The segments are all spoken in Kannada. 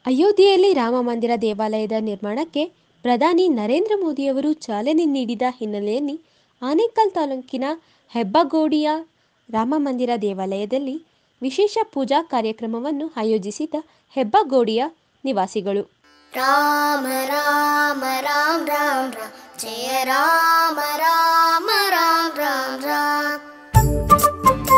ಅಯೋಧ್ಯೆಯಲ್ಲಿ ರಾಮ ಮಂದಿರ ದೇವಾಲಯದ ನಿರ್ಮಾಣಕ್ಕೆ ಪ್ರಧಾನಿ ನರೇಂದ್ರ ಮೋದಿಯವರು ಚಾಲನೆ ನೀಡಿದ ಹಿನ್ನೆಲೆಯಲ್ಲಿ ಆನೇಕಲ್ ತಾಲೂಕಿನ ಹೆಬ್ಬಗೋಡಿಯ ರಾಮ ಮಂದಿರ ದೇವಾಲಯದಲ್ಲಿ ವಿಶೇಷ ಪೂಜಾ ಕಾರ್ಯಕ್ರಮವನ್ನು ಆಯೋಜಿಸಿದ ಹೆಬ್ಬಗೋಡಿಯ ನಿವಾಸಿಗಳು ರಾಮ ರಾಮ ರಾಮ ರಾಮ ರಾಮ ಜಯ ರಾಮ ರಾಮ ರಾಮ ರಾಮ ರಾಮ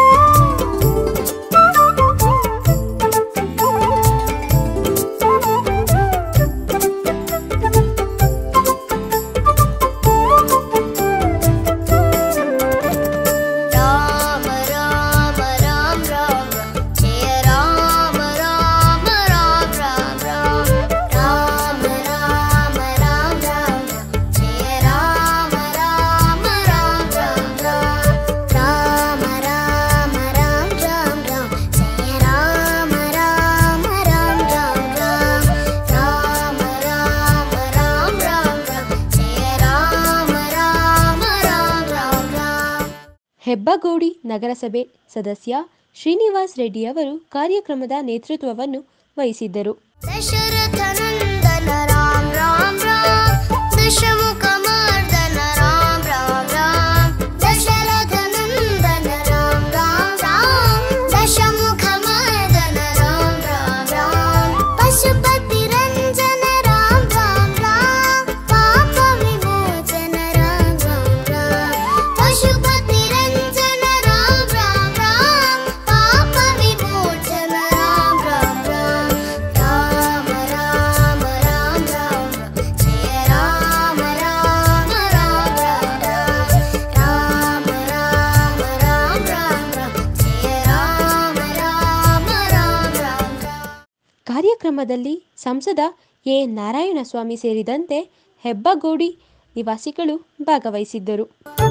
ರಾಮ ರಾಮ ರಾಮ ರಾಮ ಜಯ ರಾಮ ರಾಮ ರಾಮ ರಾಮ ರಾಮ ರಾಮ ರಾಮ ರಾಮ ಜಯ ರಾಮ ರಾಮ ರಾಮ ರಾಮ ರಾಮ ರಾಮ ರಾಮ ರಾಮ ರಾಮ ಜಯ ರಾಮ ರಾಮ ರಾಮ ರಾಮ ರಾಮ ರಾಮ ರಾಮ ರಾಮ ರಾಮ ಜಯ ರಾಮ ರಾಮ ರಾಮ ರಾಮ ರಾಮ ಹೆಬ್ಬಗೋಡಿ ನಗರಸಭೆ ಸದಸ್ಯ ಶ್ರೀನಿವಾಸ್ ರೆಡ್ಡಿ ಅವರು ಕಾರ್ಯಕ್ರಮದ ನೇತೃತ್ವವನ್ನು ವಹಿಸಿದ್ದರು ದಶರಥ ನಂದನ ರಾಮ ರಾಮ ರಾಮ ದಶಮುಖ ಮರ್ದನ ರಾಮ ರಾಮ ರಾಮ ದಶರಥ ನಂದನ ರಾಮ ರಾಮ ರಾಮ ದಶಮುಖ ಮರ್ದನ ರಾಮ ರಾಮ ರಾಮ ಪಶುಪತಿ ರಂಜನ ರಾಮ ರಾಮ ರಾಮ ಪಾಪ ವಿಮೋಚನ ರಾಮ ರಾಮ ರಾಮ ಪಶುಪತಿ ರಂಜನ ರಾಮ ರಾಮ ರಾಮ ಪಾಪ ವಿಮೋಚನ ರಾಮ ರಾಮ ರಾಮ ರಾಮ ರಾಮ ರಾಮ ರಾಮ ಜಯ ರಾಮ ರಾಮ ರಾಮ ರಾಮ ರಾಮ ರಾಮ ರಾಮ ರಾಮ ರಾಮ ಜಯ ರಾಮ ರಾಮ ರಾಮ ರಾಮ ಕಾರ್ಯಕ್ರಮದಲ್ಲಿ ಸಂಸದ ಎ ನಾರಾಯಣಸ್ವಾಮಿ ಸೇರಿದಂತೆ ಹೆಬ್ಬಗೋಡಿ ನಿವಾಸಿಗಳು ಭಾಗವಹಿಸಿದ್ದರು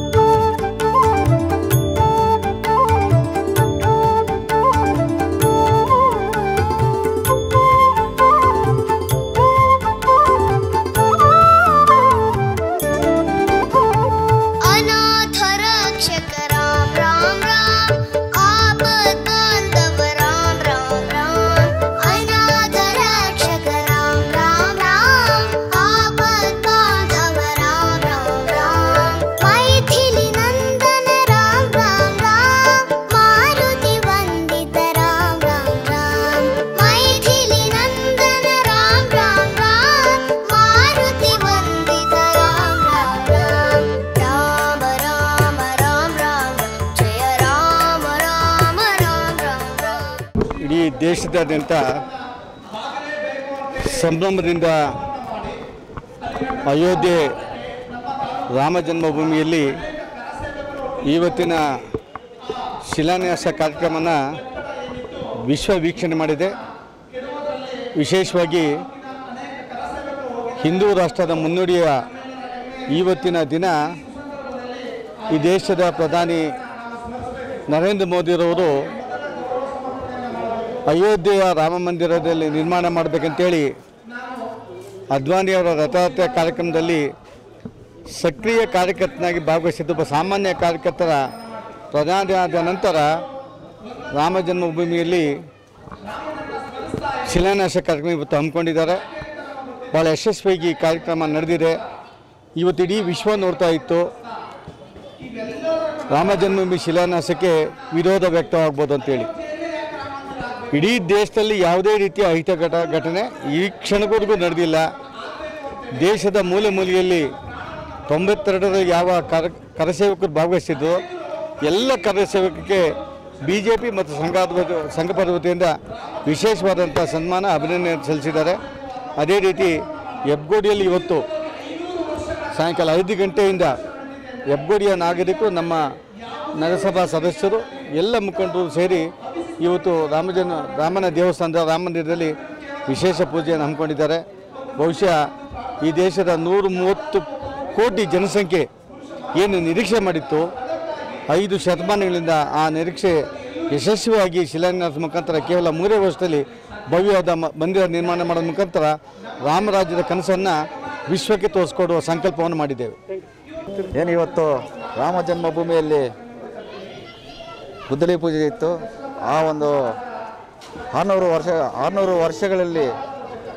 ಅನಾಥ ರಕ್ಷಕ ರಾಮ ರಾಮ ರಾಮ ಆಪತ್ ಬಾಂಧವ ರಾಮ ರಾಮ ರಾಮ ಅನಾಥ ರಕ್ಷಕ ರಾಮ ರಾಮ ರಾಮ ಆಪತ್ ಬಾಂಧವ ರಾಮ ರಾಮ ರಾಮ ಮೈಥಿಲಿ ನಂದನ ರಾಮ ರಾಮ ರಾಮ ಮಾರುತಿ ವಂದಿತ ರಾಮ ರಾಮ ರಾಮ ಮೈಥಿಲಿ ನಂದನ ರಾಮ ರಾಮ ರಾಮ ಮಾರುತಿ ವಂದಿತ ರಾಮ ರಾಮ ರಾಮ ರಾಮ ರಾಮ ರಾಮ ಜಯ ರಾಮ ರಾಮ ರಾಮ ರಾಮ ರಾಮ ಇಡೀ ದೇಶದಾದ್ಯಂತ ಸಂಭ್ರಮದಿಂದ ಅಯೋಧ್ಯೆ ರಾಮ ಜನ್ಮಭೂಮಿಯಲ್ಲಿ ಇವತ್ತಿನ ಶಿಲಾನ್ಯಾಸ ಕಾರ್ಯಕ್ರಮನ ವಿಶ್ವ ವೀಕ್ಷಣೆ ಮಾಡಿದೆ ವಿಶೇಷವಾಗಿ ಹಿಂದೂ ರಾಷ್ಟ್ರದ ಮುನ್ನುಡಿಯ ಇವತ್ತಿನ ದಿನ ಈ ದೇಶದ ಪ್ರಧಾನಿ ನರೇಂದ್ರ ಮೋದಿರವರು ಅಯೋಧ್ಯೆಯ ರಾಮ ಮಂದಿರದಲ್ಲಿ ನಿರ್ಮಾಣ ಮಾಡಬೇಕಂತೇಳಿ ಅದ್ವಾನಿಯವರ ರಥಯಾತ್ರೆ ಕಾರ್ಯಕ್ರಮದಲ್ಲಿ ಸಕ್ರಿಯ ಕಾರ್ಯಕರ್ತನಾಗಿ ಭಾಗವಹಿಸಿದ್ದು ಒಬ್ಬ ಸಾಮಾನ್ಯ ಕಾರ್ಯಕರ್ತರ ಪ್ರಧಾನಿ ಆದ ನಂತರ ರಾಮ ಜನ್ಮಭೂಮಿಯಲ್ಲಿ ಶಿಲಾನ್ಯಾಸ ಕಾರ್ಯಕ್ರಮ ಇವತ್ತು ಹಮ್ಮಿಕೊಂಡಿದ್ದಾರೆ ಭಾಳ ಯಶಸ್ವಿಯಾಗಿ ಈ ಕಾರ್ಯಕ್ರಮ ನಡೆದಿದೆ ಇವತ್ತು ಇಡೀ ವಿಶ್ವ ನೋಡ್ತಾ ಇತ್ತು ರಾಮ ಜನ್ಮಭೂಮಿ ಶಿಲಾನ್ಯಾಸಕ್ಕೆ ವಿರೋಧ ವ್ಯಕ್ತವಾಗ್ಬೋದು ಅಂತೇಳಿ ಇಡೀ ದೇಶದಲ್ಲಿ ಯಾವುದೇ ರೀತಿಯ ಅಹಿತ ಘಟ ಘಟನೆ ಈ ಕ್ಷಣದವರೆಗೂ ನಡೆದಿಲ್ಲ ದೇಶದ ಮೂಲೆ ಮೂಲೆಯಲ್ಲಿ ತೊಂಬತ್ತೆರಡರ ಯಾವ ಕರ ಕರಸೇವಕರು ಭಾಗವಹಿಸಿದ್ದು ಎಲ್ಲ ಕರಸೇವಕರಿಗೆ ಬಿ ಜೆ ಪಿ ಮತ್ತು ಸಂಘದ ಸಂಘಪದ ವತಿಯಿಂದ ವಿಶೇಷವಾದಂಥ ಸನ್ಮಾನ ಅಭಿನಂದನೆ ಸಲ್ಲಿಸಿದ್ದಾರೆ ಅದೇ ರೀತಿ ಹೆಬ್ಗೋಡಿಯಲ್ಲಿ ಇವತ್ತು ಸಾಯಂಕಾಲ ಐದು ಗಂಟೆಯಿಂದ ಹೆಬ್ಗೋಡಿಯ ನಾಗರಿಕರು ನಮ್ಮ ನಗರಸಭಾ ಸದಸ್ಯರು ಎಲ್ಲ ಮುಖಂಡರು ಸೇರಿ ಇವತ್ತು ರಾಮಜನ ರಾಮನ ದೇವಸ್ಥಾನದ ರಾಮ ಮಂದಿರದಲ್ಲಿ ವಿಶೇಷ ಪೂಜೆಯನ್ನು ಹಮ್ಮಿಕೊಂಡಿದ್ದಾರೆ ಬಹುಶಃ ಈ ದೇಶದ ನೂರು ಮೂವತ್ತು ಕೋಟಿ ಜನಸಂಖ್ಯೆ ಏನು ನಿರೀಕ್ಷೆ ಮಾಡಿತ್ತು ಐದು ಶತಮಾನಗಳಿಂದ ಆ ನಿರೀಕ್ಷೆ ಯಶಸ್ವಿಯಾಗಿ ಶಿಲಾನ್ಯಾಸ ಮುಖಾಂತರ ಕೇವಲ ಮೂರೇ ವರ್ಷದಲ್ಲಿ ಭವ್ಯವಾದ ಮ- ಮಂದಿರ ನಿರ್ಮಾಣ ಮಾಡೋದ ಮುಖಾಂತರ ರಾಮರಾಜ್ಯದ ಕನಸನ್ನು ವಿಶ್ವಕ್ಕೆ ತೋರಿಸ್ಕೊಡುವ ಸಂಕಲ್ಪವನ್ನು ಮಾಡಿದ್ದೇವೆ ಏನು ಇವತ್ತು ರಾಮ ಜನ್ಮಭೂಮಿಯಲ್ಲಿ ಗುದ್ದಲಿ ಪೂಜೆ ಇತ್ತು ಆ ಒಂದು ಆರುನೂರು ವರ್ಷ ಆರುನೂರು ವರ್ಷಗಳಲ್ಲಿ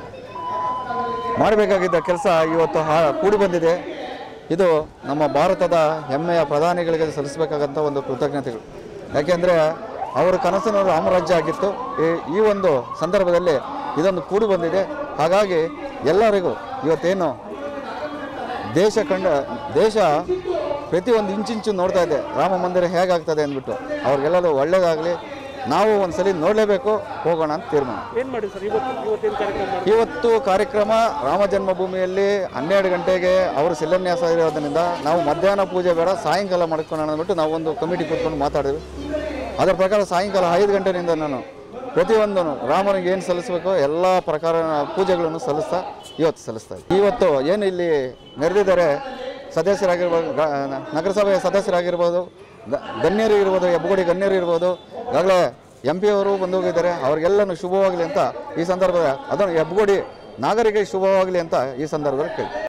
ಮಾಡಬೇಕಾಗಿದ್ದ ಕೆಲಸ ಇವತ್ತು ಹಾ ಕೂಡಿ ಬಂದಿದೆ ಇದು ನಮ್ಮ ಭಾರತದ ಹೆಮ್ಮೆಯ ಪ್ರಧಾನಿಗಳಿಗೆ ಸಲ್ಲಿಸಬೇಕಾದಂಥ ಒಂದು ಕೃತಜ್ಞತೆಗಳು ಯಾಕೆಂದರೆ ಅವರ ಕನಸಿನ ರಾಮರಾಜ್ಯ ಆಗಿತ್ತು ಈ- ಈ ಒಂದು ಸಂದರ್ಭದಲ್ಲಿ ಇದೊಂದು ಕೂಡಿ ಬಂದಿದೆ ಹಾಗಾಗಿ ಎಲ್ಲರಿಗೂ ಇವತ್ತೇನು ದೇಶ ಕಂಡ ದೇಶ ಪ್ರತಿಯೊಂದು ಇಂಚಿಂಚು ನೋಡ್ತಾ ಇದೆ ರಾಮ ಮಂದಿರ ಹೇಗಾಗ್ತದೆ ಅಂದ್ಬಿಟ್ಟು ಅವ್ರಿಗೆಲ್ಲರೂ ಒಳ್ಳೇದಾಗಲಿ ನಾವು ಒಂದ್ಸಲಿ ನೋಡಲೇಬೇಕು ಹೋಗೋಣ ಅಂತ ತೀರ್ಮಾನ ಏನು ಮಾಡಿ ಸರ್ ಇವತ್ತು ಇವತ್ತೇನು ಕಾರ್ಯಕ್ರಮ ಮಾಡಿ ಇವತ್ತು ಕಾರ್ಯಕ್ರಮ ರಾಮ ಜನ್ಮಭೂಮಿಯಲ್ಲಿ ಹನ್ನೆರಡು ಗಂಟೆಗೆ ಅವರು ಶಿಲಾನ್ಯಾಸ ಇರೋದ್ರಿಂದ ನಾವು ಮಧ್ಯಾಹ್ನ ಪೂಜೆ ಬೇಡ ಸಾಯಂಕಾಲ ಮಾಡ್ಕೊಳ್ಳೋಣ ಅಂದ್ಬಿಟ್ಟು ನಾವು ಒಂದು ಕಮಿಟಿ ಕೂತ್ಕೊಂಡು ಮಾತಾಡಿದ್ವಿ ಅದರ ಪ್ರಕಾರ ಸಾಯಂಕಾಲ ಐದು ಗಂಟೆಯಿಂದ ನಾನು ಪ್ರತಿಯೊಂದು ರಾಮನಿಗೆ ಏನು ಸಲ್ಲಿಸಬೇಕು ಎಲ್ಲ ಪ್ರಕಾರ ಪೂಜೆಗಳನ್ನು ಸಲ್ಲಿಸ್ತಾ ಇವತ್ತು ಸಲ್ಲಿಸ್ತಾ ಇದ್ದೀವಿ ಇವತ್ತು ಏನು ಇಲ್ಲಿ ನೆರೆದಿದ್ದಾರೆ ಸದಸ್ಯರಾಗಿರ್ಬೋದು ಗ- ನಗರಸಭೆಯ ಸದಸ್ಯರಾಗಿರ್ಬೋದು ಗ- ಗಣ್ಯರು ಇರ್ಬೋದು ಹೆಬ್ಬಗೋಡಿ ಗಣ್ಯರು ಇರ್ಬೋದು ಈಗಾಗಲೇ ಎಂ ಪಿ ಅವರು ಬಂದು ಹೋಗಿದ್ದಾರೆ ಅವ್ರಿಗೆಲ್ಲನೂ ಶುಭವಾಗಲಿ ಅಂತ ಈ ಸಂದರ್ಭದ ಅದನ್ನು ಹೆಬ್ಬಗೋಡಿ ನಾಗರಿಕರಿಗೆ ಶುಭವಾಗಲಿ ಅಂತ ಈ ಸಂದರ್ಭದಲ್ಲಿ ಕೇಳಿ